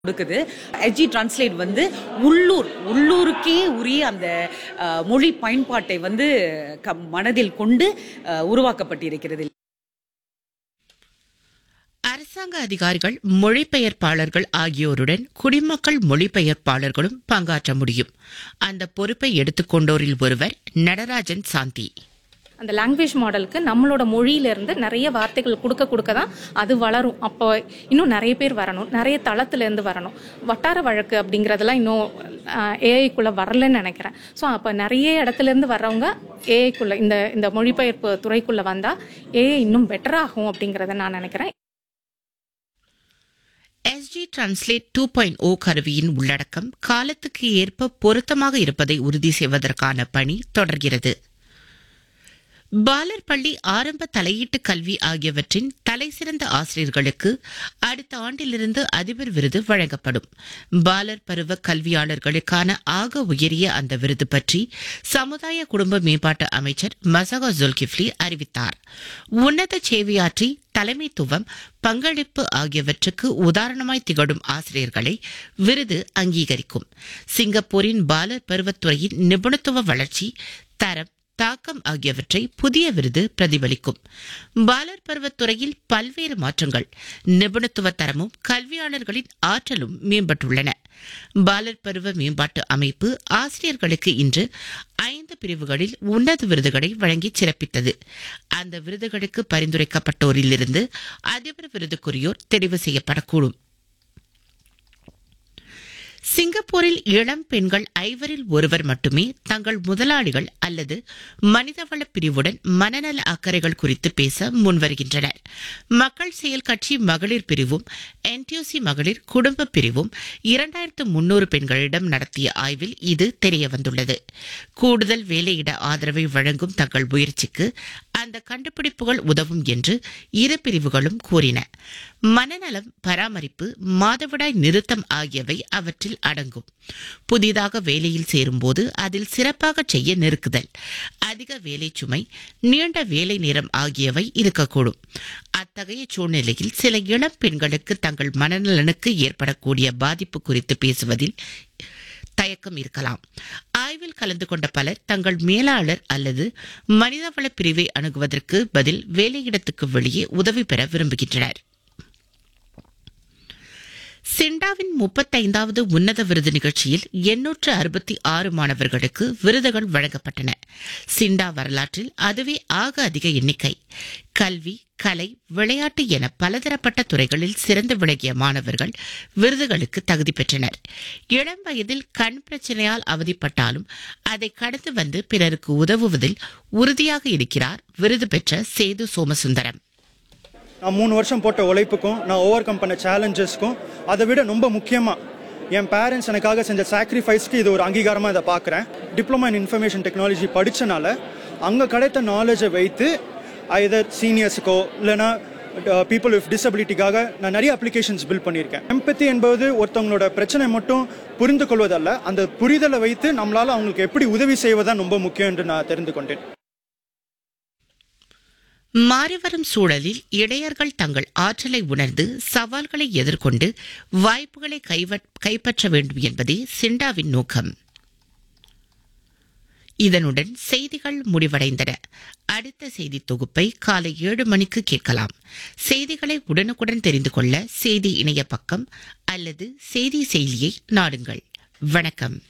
கொடுக்குது எஜி டிரான்ஸ்லேட் வந்து உள்ளூர் உள்ளூருக்கே உரிய அந்த அஹ், மொழி பயன்பாட்டை வந்து க- மனதில் கொண்டு அஹ், உருவாக்கப்பட்டிருக்கிறது அரசாங்க அதிகாரிகள் மொழிபெயர்ப்பாளர்கள் ஆகியோருடன் குடிமக்கள் மொழிபெயர்ப்பாளர்களும் பங்காற்ற முடியும் அந்த பொறுப்பை எடுத்துக்கொண்டோரில் ஒருவர் நடராஜன் சாந்தி அந்த லாங்குவேஜ் மாடலுக்கு நம்மளோட மொழியிலேருந்து நிறைய வார்த்தைகள் கொடுக்க கொடுக்க தான் அது வளரும் அப்போ இன்னும் நிறைய பேர் வரணும் நிறைய தளத்துலேருந்து வரணும் வட்டார வழக்கு அப்படிங்கிறதெல்லாம் இன்னும் ஏஐக்குள்ளே வரலன்னு நினைக்கிறேன் ஸோ அப்போ நிறைய இடத்துலேருந்து வர்றவங்க ஏஐக்குள்ளே இந்த இந்த மொழிபெயர்ப்பு துறைக்குள்ளே வந்தால் ஏஐ இன்னும் பெட்டராகும் அப்படிங்கிறத நான் நினைக்கிறேன் SG translate two point O கருவியின் உள்ளடக்கம் காலத்துக்கு ஏற்ப பொருத்தமாக இருப்பதை உறுதி செய்வதற்கான பணி தொடர்கிறது பாலர் பள்ளி ஆரம்ப தலையீட்டு கல்வி ஆகியவற்றின் தலைசிறந்த ஆசிரியர்களுக்கு அடுத்த ஆண்டிலிருந்து அதிபர் விருது வழங்கப்படும் பாலர் பருவ கல்வியாளர்களுக்கான ஆக உயரிய அந்த விருது பற்றி சமுதாய குடும்ப மேம்பாட்டு அமைச்சர் மசகா ஜுல்கிஃப்லி அறிவித்தார் உன்னத சேவையாற்றி தலைமைத்துவம் பங்களிப்பு ஆகியவற்றுக்கு உதாரணமாய் திகழும் ஆசிரியர்களை விருது அங்கீகரிக்கும் சிங்கப்பூரின் பாலர் பருவத்துறையின் நிபுணத்துவ வளர்ச்சி தரம் தாக்கம் ஆகியவற்றை புதிய விருது பிரதிபலிக்கும் பாலர் பருவத்துறையில் பல்வேறு மாற்றங்கள் நிபுணத்துவ தரமும் கல்வியாளர்களின் ஆற்றலும் மேம்பட்டுள்ளன பாலர் பருவ மேம்பாட்டு அமைப்பு ஆசிரியர்களுக்கு இன்று ஐந்து பிரிவுகளில் உன்னத விருதுகளை வழங்கி சிறப்பித்தது அந்த விருதுகளுக்கு பரிந்துரைக்கப்பட்டோரிலிருந்து அதிபர் விருதுக்குரியோர் தெரிவு செய்யப்படக்கூடும் சிங்கப்பூரில் இளம் பெண்கள் ஐவரில் ஒருவர் மட்டுமே தங்கள் முதலாளிகள் அல்லது மனிதவள பிரிவுடன் மனநல அக்கறைகள் குறித்து பேச முன்வருகின்றனர் மக்கள் செயல் கட்சி மகளிர் பிரிவும் என்டியூசி மகளிர் குடும்ப பிரிவும் இரண்டாயிரத்து முன்னூறு பெண்களிடம் நடத்திய ஆய்வில் இது தெரிய வந்துள்ளது கூடுதல் வேலையிட ஆதரவை வழங்கும் தங்கள் முயற்சிக்கு அந்த கண்டுபிடிப்புகள் உதவும் என்று இரு பிரிவுகளும் கூறின மனநலம் பராமரிப்பு மாதவிடாய் நிறுத்தம் ஆகியவை அவற்றில் அடங்கும் புதிதாக வேலையில் சேரும்போது அதில் சிறப்பாக செய்ய நெருக்குதல் அதிக வேலை சுமை நீண்ட வேலை நேரம் ஆகியவை இருக்கக்கூடும் அத்தகைய சூழ்நிலையில் சில இளம் பெண்களுக்கு தங்கள் மனநலனுக்கு ஏற்படக்கூடிய பாதிப்பு குறித்து பேசுவதில் தயக்கம் இருக்கலாம் ஆய்வில் கலந்து கொண்ட பலர் தங்கள் மேலாளர் அல்லது மனிதவள பிரிவை அணுகுவதற்கு பதில் வேலையிடத்துக்கு வெளியே உதவி பெற விரும்புகின்றனர் சிண்டாவின் முப்பத்தைந்தாவது உன்னத விருது நிகழ்ச்சியில் எண்ணூற்று அறுபத்தி ஆறு மாணவர்களுக்கு விருதுகள் வழங்கப்பட்டன சிண்டா வரலாற்றில் அதுவே ஆக அதிக எண்ணிக்கை கல்வி கலை விளையாட்டு என பலதரப்பட்ட துறைகளில் சிறந்து விளங்கிய மாணவர்கள் விருதுகளுக்கு தகுதி பெற்றனர் இளம் வயதில் கண் பிரச்சனையால் அவதிப்பட்டாலும் அதை கடந்து வந்து பிறருக்கு உதவுவதில் உறுதியாக இருக்கிறார் விருது பெற்ற சேது சோமசுந்தரம் நான் மூணு வருஷம் போட்ட உழைப்புக்கும் நான் ஓவர் கம் பண்ண சேலஞ்சஸ்க்கும் அதை விட ரொம்ப முக்கியமாக என் பேரண்ட்ஸ் எனக்காக செஞ்ச சாக்ரிஃபைஸ்க்கு இது ஒரு அங்கீகாரமாக இதை பார்க்குறேன் டிப்ளமா இன் இன்ஃபர்மேஷன் டெக்னாலஜி படித்தனால அங்கே கிடைத்த நாலேஜை வைத்து ஐதர் சீனியர்ஸுக்கோ இல்லைனா பீப்புள் வித் டிசபிலிட்டிக்காக நான் நிறைய அப்ளிகேஷன்ஸ் பில்ட் பண்ணியிருக்கேன் எம்பத்தி என்பது ஒருத்தவங்களோட பிரச்சனை மட்டும் புரிந்து கொள்வதல்ல அந்த புரிதலை வைத்து நம்மளால் அவங்களுக்கு எப்படி உதவி செய்வதுதான் ரொம்ப முக்கியம் என்று நான் தெரிந்து கொண்டேன் மாறிவரும் சூழலில் இடையர்கள் தங்கள் ஆற்றலை உணர்ந்து சவால்களை எதிர்கொண்டு வாய்ப்புகளை கைவ- கைப்பற்ற வேண்டும் என்பதே சிண்டாவின் நோக்கம் இதனுடன் செய்திகள் முடிவடைந்தன அடுத்த செய்தி தொகுப்பை காலை ஏழு மணிக்கு கேட்கலாம் செய்திகளை உடனுக்குடன் தெரிந்து கொள்ள செய்தி இணைய பக்கம் அல்லது செய்தி செயலியை நாடுங்கள் வணக்கம்